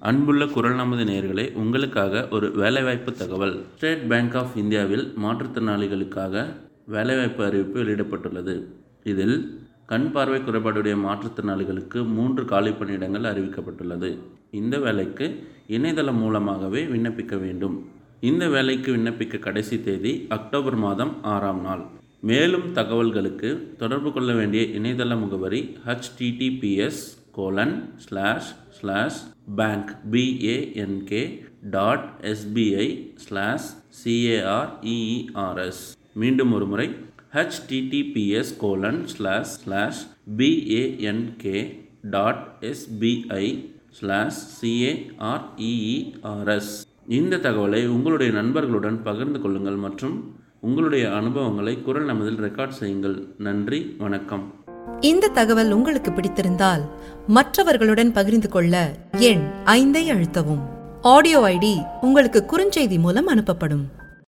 அன்புள்ள குரல் நமது நேயர்களே உங்களுக்காக ஒரு வேலைவாய்ப்பு தகவல் ஸ்டேட் பேங்க் ஆஃப் இந்தியாவில் மாற்றுத்திறனாளிகளுக்காக வேலைவாய்ப்பு அறிவிப்பு வெளியிடப்பட்டுள்ளது இதில் கண் பார்வை குறைபாடுடைய மாற்றுத்திறனாளிகளுக்கு மூன்று காலி பணியிடங்கள் அறிவிக்கப்பட்டுள்ளது இந்த வேலைக்கு இணையதளம் மூலமாகவே விண்ணப்பிக்க வேண்டும் இந்த வேலைக்கு விண்ணப்பிக்க கடைசி தேதி அக்டோபர் மாதம் ஆறாம் நாள் மேலும் தகவல்களுக்கு தொடர்பு கொள்ள வேண்டிய இணையதள முகவரி HTTPS colon slash slash bank BANK dot SBI slash CAREERS மீண்டும் ஒரு முறை HTTPS colon slash slash BANK dot SBI slash CAREERS இந்த தகவலை உங்களுடைய நண்பர்களுடன் பகிர்ந்து கொள்ளுங்கள் மற்றும் உங்களுடைய அனுபவங்களை குரல் நமதில் ரெக்கார்ட் செய்யுங்கள் நன்றி வணக்கம் இந்த தகவல் உங்களுக்கு பிடித்திருந்தால் மற்றவர்களுடன் பகிர்ந்து கொள்ள எண் ஐந்தை அழுத்தவும் ஆடியோ ஐடி உங்களுக்கு குறுஞ்செய்தி மூலம் அனுப்பப்படும்